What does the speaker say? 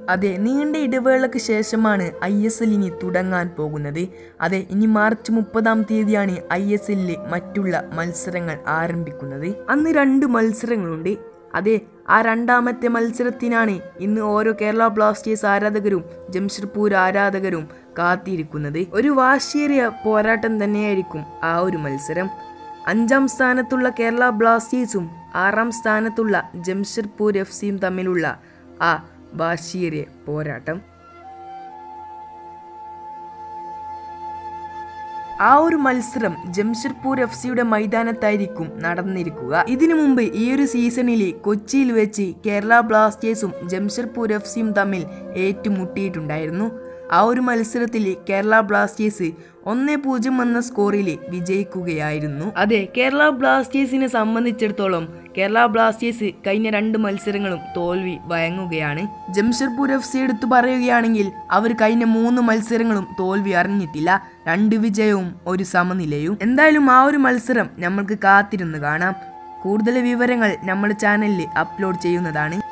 അതെ നീണ്ട ഇടവേളയ്ക്ക് ശേഷമാണ് ഐ എസ് എൽ ഇനി തുടങ്ങാൻ പോകുന്നത് അതെ ഇനി മാർച്ച് മുപ്പതാം തീയതിയാണ് ഐ എസ് എല്ലിലെ മറ്റുള്ള മത്സരങ്ങൾ ആരംഭിക്കുന്നത് അന്ന് രണ്ട് മത്സരങ്ങളുണ്ട് അതെ ആ രണ്ടാമത്തെ മത്സരത്തിനാണ് ഇന്ന് ഓരോ കേരള ബ്ലാസ്റ്റേഴ്സ് ആരാധകരും ജംഷഡ്പൂർ ആരാധകരും കാത്തിരിക്കുന്നത് ഒരു വാശിയേറിയ പോരാട്ടം തന്നെയായിരിക്കും ആ ഒരു മത്സരം അഞ്ചാം സ്ഥാനത്തുള്ള കേരള ബ്ലാസ്റ്റേഴ്സും ആറാം സ്ഥാനത്തുള്ള ജംഷഡ്പൂർ എഫ് സിയും തമ്മിലുള്ള ആ വാശിയേറിയ പോരാട്ടം ആ ഒരു മത്സരം ജംഷഡ്പൂർ എഫ് സിയുടെ മൈതാനത്തായിരിക്കും നടന്നിരിക്കുക ഇതിനു മുമ്പ് ഈ ഒരു സീസണിൽ കൊച്ചിയിൽ വെച്ച് കേരള ബ്ലാസ്റ്റേഴ്സും ജംഷഡ്പൂർ എഫ് സിയും തമ്മിൽ ഏറ്റുമുട്ടിയിട്ടുണ്ടായിരുന്നു ആ ഒരു മത്സരത്തിൽ കേരള ബ്ലാസ്റ്റേഴ്സ് ഒന്നേ പൂജ്യം എന്ന സ്കോറിൽ വിജയിക്കുകയായിരുന്നു അതെ കേരള ബ്ലാസ്റ്റേഴ്സിനെ സംബന്ധിച്ചിടത്തോളം കേരള ബ്ലാസ്റ്റേഴ്സ് കഴിഞ്ഞ രണ്ട് മത്സരങ്ങളും തോൽവി വഴങ്ങുകയാണ് ജംഷഡ്പൂർ എഫ് സി എടുത്തു പറയുകയാണെങ്കിൽ അവർ കഴിഞ്ഞ മൂന്ന് മത്സരങ്ങളും തോൽവി അറിഞ്ഞിട്ടില്ല രണ്ട് വിജയവും ഒരു സമനിലയും എന്തായാലും ആ ഒരു മത്സരം നമ്മൾക്ക് കാത്തിരുന്ന് കാണാം കൂടുതൽ വിവരങ്ങൾ നമ്മുടെ ചാനലിൽ അപ്ലോഡ് ചെയ്യുന്നതാണ്